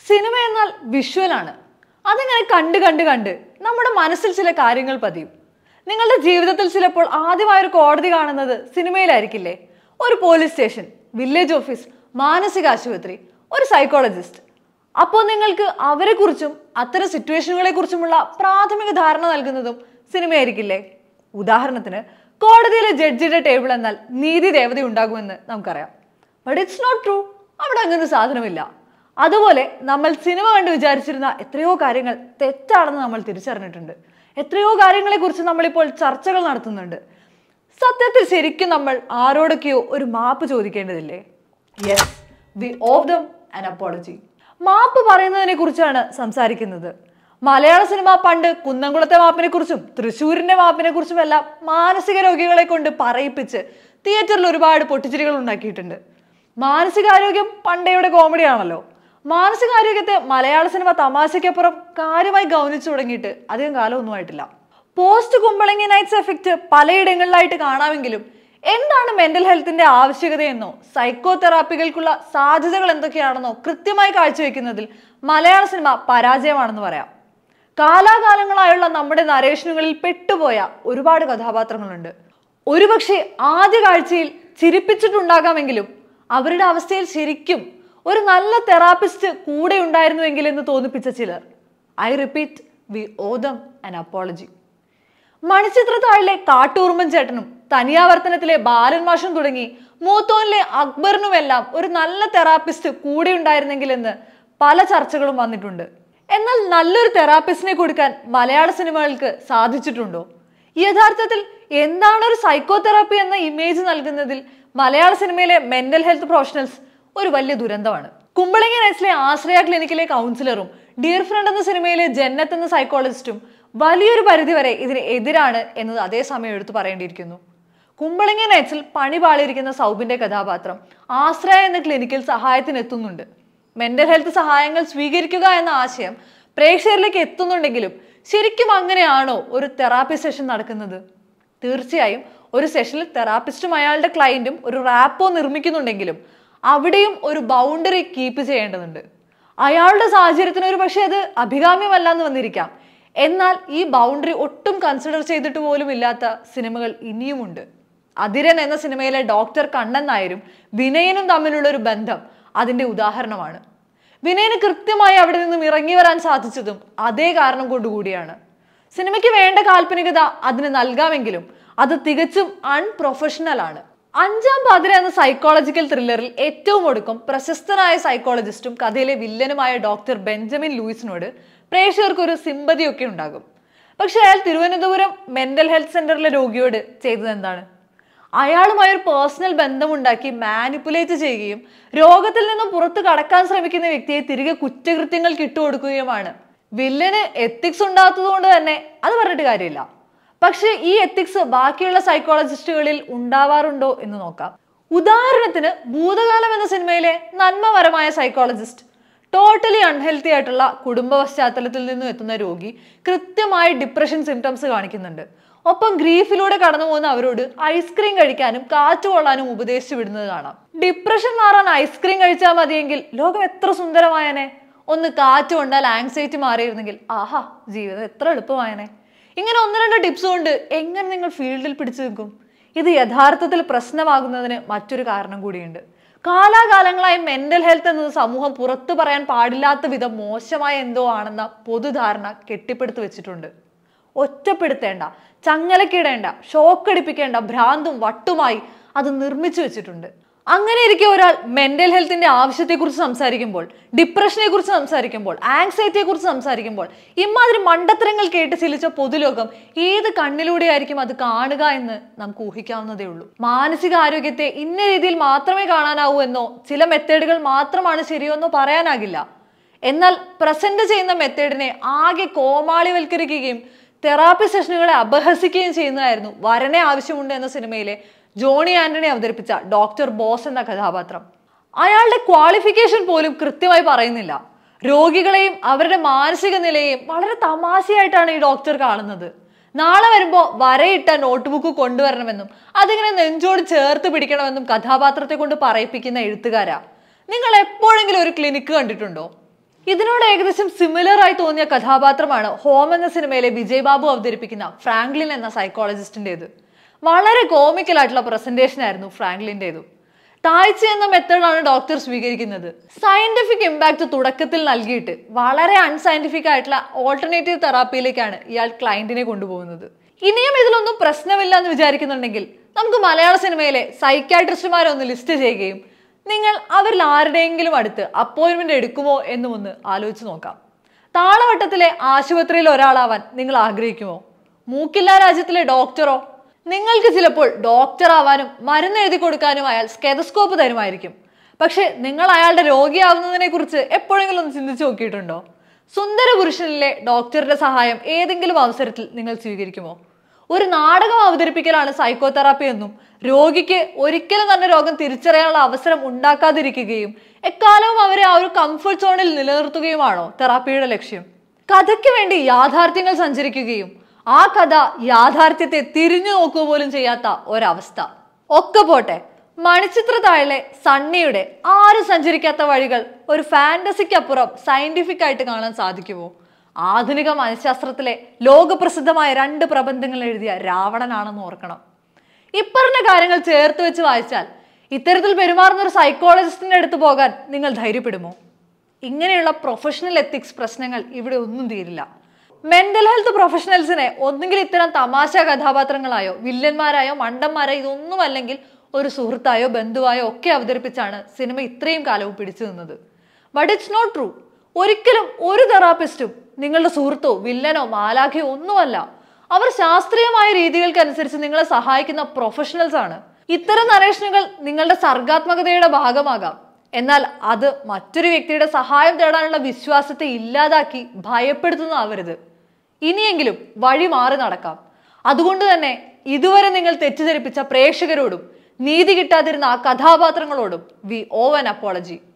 cinema എന്നാൽ വിഷ്വലാണ് അതിങ്ങനെ കണ്ട് കണ്ട് കണ്ട് നമ്മുടെ മനസ്സിൽ ചില കാര്യങ്ങൾ പതിയും നിങ്ങളുടെ ജീവിതത്തിൽ ചിലപ്പോൾ ആദ്യമായൊരു കോടതി കാണുന്നത് സിനിമയിലായിരിക്കില്ലേ ഒരു പോലീസ് സ്റ്റേഷൻ വില്ലേജ് ഓഫീസ് മാനസിക ആശുപത്രി ഒരു സൈക്കോളജിസ്റ്റ് അപ്പോൾ നിങ്ങൾക്ക് അവരെക്കുറിച്ചും അത്തരം സിറ്റുവേഷനുകളെ കുറിച്ചുമുള്ള പ്രാഥമിക ധാരണ നൽകുന്നതും സിനിമയായിരിക്കില്ലേ ഉദാഹരണത്തിന് കോടതിയിലെ ജഡ്ജിയുടെ ടേബിൾ എന്നാൽ നീതി ദേവത ഉണ്ടാകുമെന്ന് നമുക്കറിയാം ബട്ട് ഇറ്റ്സ് നോട്ട് ട്രൂ അവിടെ അങ്ങനെ ഒരു സാധനമില്ല അതുപോലെ നമ്മൾ സിനിമ കണ്ട് വിചാരിച്ചിരുന്ന എത്രയോ കാര്യങ്ങൾ തെറ്റാണെന്ന് നമ്മൾ തിരിച്ചറിഞ്ഞിട്ടുണ്ട് എത്രയോ കാര്യങ്ങളെക്കുറിച്ച് നമ്മളിപ്പോൾ ചർച്ചകൾ നടത്തുന്നുണ്ട് സത്യത്തിൽ ശരിക്കും നമ്മൾ ആരോടൊക്കെയോ ഒരു മാപ്പ് ചോദിക്കേണ്ടതില്ലേ yes we owe them an apology മാപ്പ് പറയുന്നതിനെ കുറിച്ചാണ് സംസാരിക്കുന്നത് മലയാള സിനിമ പണ്ട് കുന്നംകുളത്തെ മാപ്പിനെ കുറിച്ചും തൃശ്ശൂരിന്റെ മാപ്പിനെ കുറിച്ചും എല്ലാം മാനസിക രോഗികളെ കൊണ്ട് പറയിപ്പിച്ച് തിയേറ്ററിൽ ഒരുപാട് പൊട്ടിച്ചിരികൾ ഉണ്ടാക്കിയിട്ടുണ്ട് മാനസികാരോഗ്യം പണ്ടയുടെ കോമഡി ആണല്ലോ മാനസികാരോഗ്യത്തെ മലയാള സിനിമ തമാശയ്ക്കപ്പുറം കാര്യമായി ഗൗനിച്ചു തുടങ്ങിയിട്ട് അധികം കാലമൊന്നും ആയിട്ടില്ല പോസ്റ്റ് കുമ്പളങ്ങി നൈറ്റ്സ് എഫക്റ്റ് പലയിടങ്ങളിലായിട്ട് കാണാമെങ്കിലും എന്താണ് മെന്റൽ ഹെൽത്തിന്റെ ആവശ്യകതയെന്നോ സൈക്കോ തെറാപ്പികൾക്കുള്ള സാധ്യതകൾ എന്തൊക്കെയാണെന്നോ കൃത്യമായി കാഴ്ചവെക്കുന്നതിൽ മലയാള സിനിമ പരാജയമാണെന്ന് പറയാം കാലാകാലങ്ങളായുള്ള നമ്മുടെ നരേഷനുകളിൽ പെട്ടുപോയ ഒരുപാട് കഥാപാത്രങ്ങളുണ്ട് ഒരുപക്ഷെ ആദ്യ കാഴ്ചയിൽ ചിരിപ്പിച്ചിട്ടുണ്ടാകാമെങ്കിലും അവരുടെ അവസ്ഥയിൽ ശരിക്കും ഒരു നല്ല തെറാപ്പിസ്റ്റ് കൂടെ ഉണ്ടായിരുന്നുവെങ്കിൽ എന്ന് തോന്നിപ്പിച്ച ചിലർ I repeat we owe them an apology മണിച്ചിത്രത്താഴിലെ കാട്ടൂർമ്മൻ ചേട്ടനും തനിയാവർത്തനത്തിലെ ബാലൻ മാഷും തുടങ്ങി മൂത്തോനിലെ അക്ബറിനുമെല്ലാം ഒരു നല്ല തെറാപ്പിസ്റ്റ് കൂടെ ഉണ്ടായിരുന്നെങ്കിൽ എന്ന് പല ചർച്ചകളും വന്നിട്ടുണ്ട് എന്നാൽ നല്ലൊരു തെറാപ്പിസ്റ്റിനെ കൊടുക്കാൻ മലയാള സിനിമകൾക്ക് സാധിച്ചിട്ടുണ്ടോ യഥാർത്ഥത്തിൽ എന്താണ് ഒരു സൈക്കോ തെറാപ്പി എന്ന ഇമേജ് നൽകുന്നതിൽ മലയാള സിനിമയിലെ മെന്റൽ ഹെൽത്ത് പ്രൊഫഷണൽസ് ഒരു വലിയ ദുരന്തമാണ് കുമ്പളങ്ങി നൈറ്റ്സിലെ ആശ്രയ ക്ലിനിക്കിലെ കൗൺസിലറും ഡിയർ ഫ്രണ്ട് എന്ന സിനിമയിലെ ജന്നത്ത് എന്ന സൈക്കോളജിസ്റ്റും വലിയൊരു പരിധിവരെ ഇതിന് എതിരാണ് എന്നത് അതേസമയം എടുത്തു പറയേണ്ടിയിരിക്കുന്നു കുമ്പളങ്ങി നൈറ്റ്സിൽ പണി പാളിയിരിക്കുന്ന സൗബിന്റെ കഥാപാത്രം ആശ്രയ എന്ന ക്ലിനിക്കിൽ സഹായത്തിന് എത്തുന്നുണ്ട് മെന്റൽ ഹെൽത്ത് സഹായങ്ങൾ സ്വീകരിക്കുക എന്ന ആശയം പ്രേക്ഷകരിലേക്ക് എത്തുന്നുണ്ടെങ്കിലും ശരിക്കും അങ്ങനെയാണോ ഒരു തെറാപ്പി സെഷൻ നടക്കുന്നത് തീർച്ചയായും ഒരു സെഷനിൽ തെറാപ്പിസ്റ്റും അയാളുടെ ക്ലയന്റും ഒരു റാപ്പോ നിർമ്മിക്കുന്നുണ്ടെങ്കിലും അവിടെയും ഒരു ബൗണ്ടറി കീപ്പ് ചെയ്യേണ്ടതുണ്ട് അയാളുടെ സാഹചര്യത്തിന് ഒരു പക്ഷേ അത് അഭികാമ്യമല്ല എന്ന് വന്നിരിക്കാം എന്നാൽ ഈ ബൗണ്ടറി ഒട്ടും കൺസിഡർ ചെയ്തിട്ട് പോലും ഇല്ലാത്ത സിനിമകൾ ഇനിയുമുണ്ട് അതിരൻ എന്ന സിനിമയിലെ ഡോക്ടർ കണ്ണൻ നായരും വിനയനും തമ്മിലുള്ള ഒരു ബന്ധം അതിന്റെ ഉദാഹരണമാണ് വിനയന് കൃത്യമായി അവിടെ നിന്നും ഇറങ്ങി വരാൻ സാധിച്ചതും അതേ കാരണം കൊണ്ടുകൂടിയാണ് സിനിമയ്ക്ക് വേണ്ട കാൽപ്പനികത അതിന് നൽകാമെങ്കിലും അത് തികച്ചും അൺപ്രൊഫഷണൽ ആണ് അഞ്ചാം പാതിര എന്ന സൈക്കോളജിക്കൽ ത്രില്ലറിൽ ഏറ്റവും ഒടുക്കം പ്രശസ്തനായ സൈക്കോളജിസ്റ്റും കഥയിലെ വില്ലനുമായ ഡോക്ടർ ബെഞ്ചമിൻ ലൂയിസിനോട് പ്രേക്ഷകർക്ക് ഒരു സിമ്പതിയൊക്കെ ഉണ്ടാകും പക്ഷെ അയാൾ തിരുവനന്തപുരം മെന്റൽ ഹെൽത്ത് സെന്ററിലെ രോഗിയോട് ചെയ്തത് എന്താണ് അയാളുമായി ഒരു പേഴ്സണൽ ബന്ധമുണ്ടാക്കി മാനിപ്പുലേറ്റ് ചെയ്യുകയും രോഗത്തിൽ നിന്നും പുറത്തു കടക്കാൻ ശ്രമിക്കുന്ന വ്യക്തിയെ തിരികെ കുറ്റകൃത്യങ്ങൾക്ക് ഇട്ടുകൊടുക്കുകയുമാണ് വില്ലന് എത്തിക്സ് ഉണ്ടാകാത്തത് കൊണ്ട് തന്നെ അത് പറഞ്ഞിട്ട് കാര്യമില്ല പക്ഷേ ഈ എത്തിക്സ് ബാക്കിയുള്ള സൈക്കോളജിസ്റ്റുകളിൽ ഉണ്ടാവാറുണ്ടോ എന്ന് നോക്കാം ഉദാഹരണത്തിന് ഭൂതകാലം എന്ന സിനിമയിലെ നന്മപരമായ സൈക്കോളജിസ്റ്റ് ടോട്ടലി അൺഹെൽത്തി ആയിട്ടുള്ള കുടുംബ പശ്ചാത്തലത്തിൽ നിന്നും എത്തുന്ന രോഗി കൃത്യമായി ഡിപ്രഷൻ സിംറ്റംസ് കാണിക്കുന്നുണ്ട് ഒപ്പം ഗ്രീഫിലൂടെ കടന്നു പോകുന്ന അവരോട് ഐസ്ക്രീം കഴിക്കാനും കാറ്റ് കൊള്ളാനും ഉപദേശിച്ചു വിടുന്നത് കാണാം ഡിപ്രഷൻ മാറാൻ ഐസ്ക്രീം കഴിച്ചാൽ മതിയെങ്കിൽ ലോകം എത്ര സുന്ദരമായനെ ഒന്ന് കാറ്റ് കൊണ്ടാൽ ആങ്സൈറ്റി മാറിയിരുന്നെങ്കിൽ ആഹാ ജീവിതം എത്ര എളുപ്പമായനെ ഇങ്ങനെ ഒന്ന് രണ്ട് ടിപ്സ് കൊണ്ട് എങ്ങനെ നിങ്ങൾ ഫീൽഡിൽ പിടിച്ചു നിൽക്കും ഇത് യഥാർത്ഥത്തിൽ പ്രശ്നമാകുന്നതിന് മറ്റൊരു കാരണം കൂടിയുണ്ട് കാലാകാലങ്ങളായി മെന്റൽ ഹെൽത്ത് എന്നത് സമൂഹം പുറത്തു പറയാൻ പാടില്ലാത്ത വിധം മോശമായ എന്തോ ആണെന്ന പൊതുധാരണ കെട്ടിപ്പടുത്തു വെച്ചിട്ടുണ്ട് ഒറ്റപ്പെടുത്തേണ്ട ചങ്ങലക്കിടേണ്ട ഷോക്കടിപ്പിക്കേണ്ട ഭ്രാന്തും വട്ടുമായി അത് നിർമ്മിച്ചു വെച്ചിട്ടുണ്ട് അങ്ങനെ ഇരിക്കെ ഒരാൾ മെന്റൽ ഹെൽത്തിന്റെ ആവശ്യത്തെക്കുറിച്ച് സംസാരിക്കുമ്പോൾ ഡിപ്രഷനെ കുറിച്ച് സംസാരിക്കുമ്പോൾ ആങ്സൈറ്റിയെ കുറിച്ച് സംസാരിക്കുമ്പോൾ ഇമാതിരി മണ്ടത്തരങ്ങൾ കേട്ട് ശീലിച്ച പൊതുലോകം ഏത് കണ്ണിലൂടെയായിരിക്കും അത് കാണുക എന്ന് നമുക്ക് ഊഹിക്കാവുന്നതേ ഉള്ളൂ മാനസിക ആരോഗ്യത്തെ ഇന്ന രീതിയിൽ മാത്രമേ കാണാനാവൂ എന്നോ ചില മെത്തേഡുകൾ മാത്രമാണ് ശരിയോ എന്നോ പറയാനാകില്ല എന്നാൽ പ്രസന്റ് ചെയ്യുന്ന മെത്തേഡിനെ ആകെ കോമാളിവൽക്കരിക്കുകയും തെറാപ്പി സെഷനുകളെ അപഹസിക്കുകയും ചെയ്യുന്നതായിരുന്നു വരനെ ആവശ്യമുണ്ട് എന്ന സിനിമയിലെ ജോണി ആന്റണി അവതരിപ്പിച്ച ഡോക്ടർ ബോസ് എന്ന കഥാപാത്രം അയാളുടെ ക്വാളിഫിക്കേഷൻ പോലും കൃത്യമായി പറയുന്നില്ല രോഗികളെയും അവരുടെ മാനസിക നിലയെയും വളരെ തമാശയായിട്ടാണ് ഈ ഡോക്ടർ കാണുന്നത് നാളെ വരുമ്പോൾ വരയിട്ട നോട്ട്ബുക്ക് കൊണ്ടുവരണമെന്നും അതിങ്ങനെ നെഞ്ചോട് ചേർത്ത് പിടിക്കണമെന്നും കഥാപാത്രത്തെ കൊണ്ട് പറയിപ്പിക്കുന്ന എഴുത്തുകാരാ നിങ്ങൾ എപ്പോഴെങ്കിലും ഒരു ക്ലിനിക്ക് കണ്ടിട്ടുണ്ടോ ഇതിനോട് ഏകദേശം സിമിലർ ആയി തോന്നിയ കഥാപാത്രമാണ് ഹോം എന്ന സിനിമയിലെ വിജയ് ബാബു അവതരിപ്പിക്കുന്ന ഫ്രാങ്ക്ലിൻ എന്ന സൈക്കോളജിസ്റ്റിൻ്റെത് വളരെ കോമിക്കൽ ആയിട്ടുള്ള പ്രസന്റേഷൻ ആയിരുന്നു ഫ്രാങ്ക്ലിൻ്റെതും താഴ്ച എന്ന മെത്തേഡാണ് ഡോക്ടർ സ്വീകരിക്കുന്നത് സയന്റിഫിക് ഇമ്പാക്ട് തുടക്കത്തിൽ നൽകിയിട്ട് വളരെ അൺസയന്റിഫിക് ആയിട്ടുള്ള ഓൾട്ടർനേറ്റീവ് തെറാപ്പിയിലേക്കാണ് ഇയാൾ ക്ലയന്റിനെ കൊണ്ടുപോകുന്നത് ഇനിയും ഇതിലൊന്നും പ്രശ്നമില്ല എന്ന് വിചാരിക്കുന്നുണ്ടെങ്കിൽ നമുക്ക് മലയാള സിനിമയിലെ സൈക്കാട്രിസ്റ്റുമാരെ ഒന്ന് ലിസ്റ്റ് ചെയ്യുകയും നിങ്ങൾ അവരിൽ ആരുടെയെങ്കിലും അടുത്ത് അപ്പോയിന്റ്മെന്റ് എടുക്കുമോ എന്നും ഒന്ന് ആലോചിച്ച് നോക്കാം താളവട്ടത്തിലെ ആശുപത്രിയിൽ ഒരാളാവാൻ നിങ്ങൾ ആഗ്രഹിക്കുമോ മൂക്കില്ല രാജ്യത്തിലെ ഡോക്ടറോ നിങ്ങൾക്ക് ചിലപ്പോൾ ഡോക്ടർ ആവാനും മരുന്ന് എഴുതി കൊടുക്കാനും അയാൾ സ്കെതസ്കോപ്പ് തരുമായിരിക്കും പക്ഷെ നിങ്ങൾ അയാളുടെ രോഗിയാവുന്നതിനെ കുറിച്ച് എപ്പോഴെങ്കിലും ഒന്ന് ചിന്തിച്ചു നോക്കിയിട്ടുണ്ടോ സുന്ദര പുരുഷനിലെ ഡോക്ടറുടെ സഹായം ഏതെങ്കിലും അവസരത്തിൽ നിങ്ങൾ സ്വീകരിക്കുമോ ഒരു നാടകം അവതരിപ്പിക്കലാണ് സൈക്കോതെറാപ്പി എന്നും രോഗിക്ക് ഒരിക്കലും തന്നെ രോഗം തിരിച്ചറിയാനുള്ള അവസരം ഉണ്ടാക്കാതിരിക്കുകയും എക്കാലവും അവരെ ആ ഒരു കംഫർട്ട് സോണിൽ നിലനിർത്തുകയുമാണോ തെറാപ്പിയുടെ ലക്ഷ്യം കഥയ്ക്ക് വേണ്ടി യാഥാർത്ഥ്യങ്ങൾ സഞ്ചരിക്കുകയും ആ കഥ യാഥാർത്ഥ്യത്തെ തിരിഞ്ഞു നോക്കുക പോലും ചെയ്യാത്ത ഒരവസ്ഥ ഒക്കെ പോട്ടെ മണിച്ചിത്ര താഴിലെ സണ്ണിയുടെ ആരും സഞ്ചരിക്കാത്ത വഴികൾ ഒരു ഫാന്റസിക്കപ്പുറം സയന്റിഫിക് ആയിട്ട് കാണാൻ സാധിക്കുമോ ആധുനിക മനഃശാസ്ത്രത്തിലെ ലോകപ്രസിദ്ധമായ രണ്ട് പ്രബന്ധങ്ങൾ എഴുതിയ രാവണനാണെന്ന് ഓർക്കണം ഇപ്പറഞ്ഞ കാര്യങ്ങൾ ചേർത്ത് വെച്ച് വായിച്ചാൽ ഇത്തരത്തിൽ പെരുമാറുന്ന ഒരു സൈക്കോളജിസ്റ്റിന്റെ അടുത്ത് പോകാൻ നിങ്ങൾ ധൈര്യപ്പെടുമോ ഇങ്ങനെയുള്ള പ്രൊഫഷണൽ എത്തിക്സ് പ്രശ്നങ്ങൾ ഇവിടെ ഒന്നും തീരില്ല മെന്റൽ ഹെൽത്ത് പ്രൊഫഷണൽസിനെ ഒന്നുകിൽ ഇത്തരം തമാശ കഥാപാത്രങ്ങളായോ വില്ലന്മാരായോ മണ്ടന്മാരായോ ഇതൊന്നും അല്ലെങ്കിൽ ഒരു സുഹൃത്തായോ ബന്ധുവായോ ഒക്കെ അവതരിപ്പിച്ചാണ് സിനിമ ഇത്രയും കാലവും പിടിച്ചു നിന്നത് ബട്ട് ഇറ്റ്സ് നോട്ട് ട്രൂ ഒരിക്കലും ഒരു തെറാപ്പിസ്റ്റും നിങ്ങളുടെ സുഹൃത്തോ വില്ലനോ മാലാഖയോ ഒന്നുമല്ല അവർ ശാസ്ത്രീയമായ രീതികൾക്കനുസരിച്ച് നിങ്ങളെ സഹായിക്കുന്ന പ്രൊഫഷണൽസ് ആണ് ഇത്തരം നരേഷനുകൾ നിങ്ങളുടെ സർഗാത്മകതയുടെ ഭാഗമാകാം എന്നാൽ അത് മറ്റൊരു വ്യക്തിയുടെ സഹായം തേടാനുള്ള വിശ്വാസത്തെ ഇല്ലാതാക്കി ഭയപ്പെടുത്തുന്നതാവരുത് ഇനിയെങ്കിലും വഴി മാറി നടക്കാം അതുകൊണ്ട് തന്നെ ഇതുവരെ നിങ്ങൾ തെറ്റിദ്ധരിപ്പിച്ച പ്രേക്ഷകരോടും നീതി കിട്ടാതിരുന്ന ആ കഥാപാത്രങ്ങളോടും വി ഓവൻ അപ്പോളജി